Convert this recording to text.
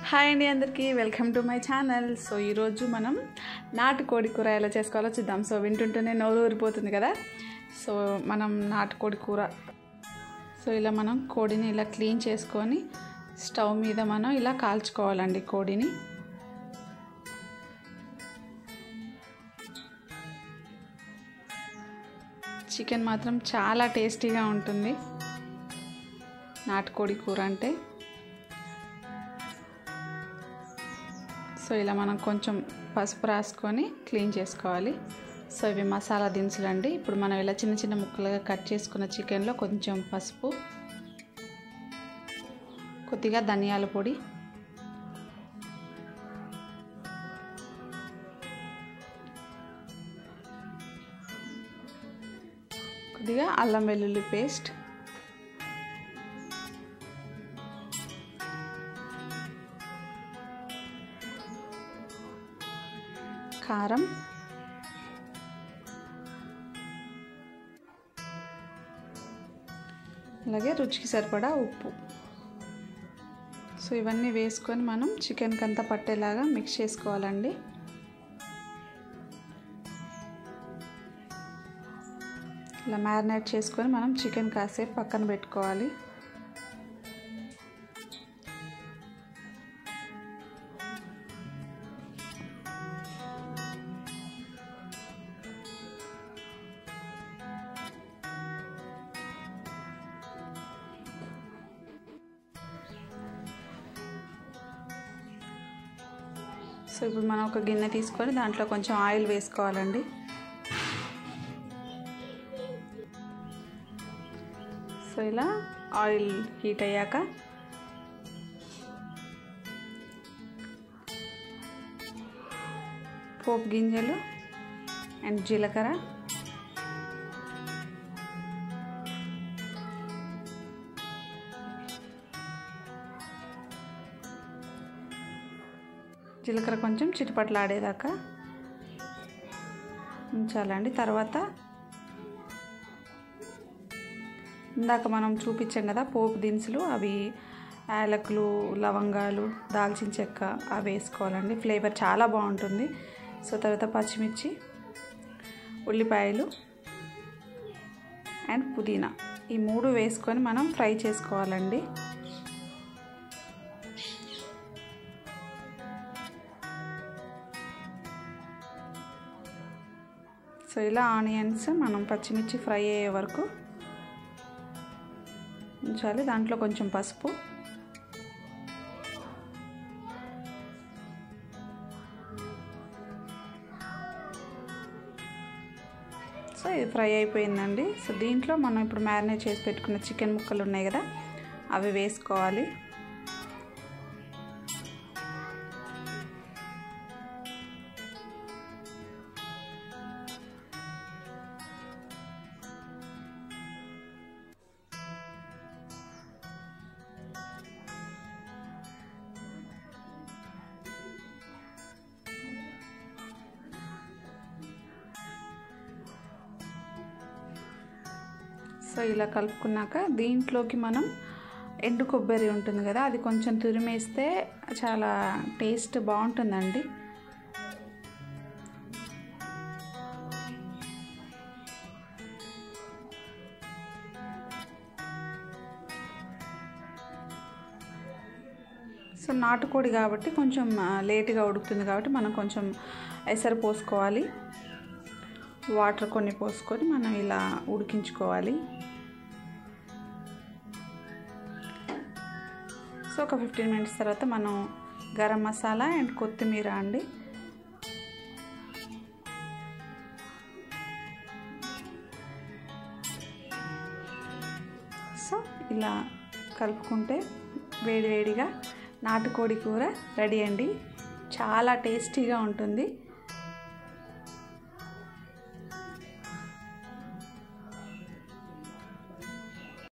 hi అండి అందరికీ welcome to my channel so ఈరోజు మనం నాటుకోడి కూర ఎలా చేసుకోవాలో చూద్దాం సో వింటుంటేనే నోరు ఊరిపోతుంది కదా సో మనం నాటుకోడి కూర సో ఇలా మనం కోడిని ఇలా క్లీన్ చేసుకొని స్టవ్ మీద మనం ఇలా కాల్చుకోవాలండి కోడిని చికెన్ మాత్రం చాలా టేస్టీగా ఉంటుంది నాటుకోడి కూర అంటే సో ఇలా మనం కొంచెం పసుపు రాసుకొని క్లీన్ చేసుకోవాలి సో ఇవి మసాలా దినుసులు అండి ఇప్పుడు మనం ఇలా చిన్న చిన్న ముక్కలుగా కట్ చేసుకున్న చికెన్లో కొంచెం పసుపు కొద్దిగా ధనియాల పొడి కొద్దిగా అల్లం వెల్లుల్లి పేస్ట్ కారం అలాగే రుచికి సరిపడా ఉప్పు సో ఇవన్నీ వేసుకొని మనం చికెన్కి అంతా పట్టేలాగా మిక్స్ చేసుకోవాలండి ఇలా మ్యారినేట్ చేసుకొని మనం చికెన్ కాసేపు పక్కన పెట్టుకోవాలి సో ఇప్పుడు మనం ఒక గిన్నె తీసుకొని దాంట్లో కొంచెం ఆయిల్ వేసుకోవాలండి సో ఇలా ఆయిల్ హీట్ అయ్యాక పోపు గింజలు అండ్ జీలకర్ర జీలకర్ర కొంచెం చిటిపట్లాడేదాకా ఉంచాలండి తర్వాత ఇందాక మనం చూపించాం కదా పోపు దినుసులు అవి యాలకులు లవంగాలు దాల్చిన చెక్క అవి వేసుకోవాలండి ఫ్లేవర్ చాలా బాగుంటుంది సో తర్వాత పచ్చిమిర్చి ఉల్లిపాయలు అండ్ పుదీనా ఈ మూడు వేసుకొని మనం ఫ్రై చేసుకోవాలండి సో ఇలా ఆనియన్స్ మనం పచ్చిమిర్చి ఫ్రై అయ్యే వరకు ఉంచాలి దాంట్లో కొంచెం పసుపు సో ఇది ఫ్రై అయిపోయిందండి సో దీంట్లో మనం ఇప్పుడు మ్యారినేట్ చేసి పెట్టుకున్న చికెన్ ముక్కలు ఉన్నాయి కదా అవి వేసుకోవాలి సో ఇలా కలుపుకున్నాక దీంట్లోకి మనం ఎండు కొబ్బరి ఉంటుంది కదా అది కొంచెం తురిమేస్తే చాలా టేస్ట్ బాగుంటుందండి సో నాటుకోడి కాబట్టి కొంచెం లేట్గా ఉడుకుతుంది కాబట్టి మనం కొంచెం ఎసరు పోసుకోవాలి వాటర్ కొన్ని పోసుకొని మనం ఇలా ఉడికించుకోవాలి సో ఒక ఫిఫ్టీన్ మినిట్స్ తర్వాత మనం గరం మసాలా అండ్ కొత్తిమీర అండి సో ఇలా కలుపుకుంటే వేడివేడిగా నాటుకోడి కూర రెడీ అండి చాలా టేస్టీగా ఉంటుంది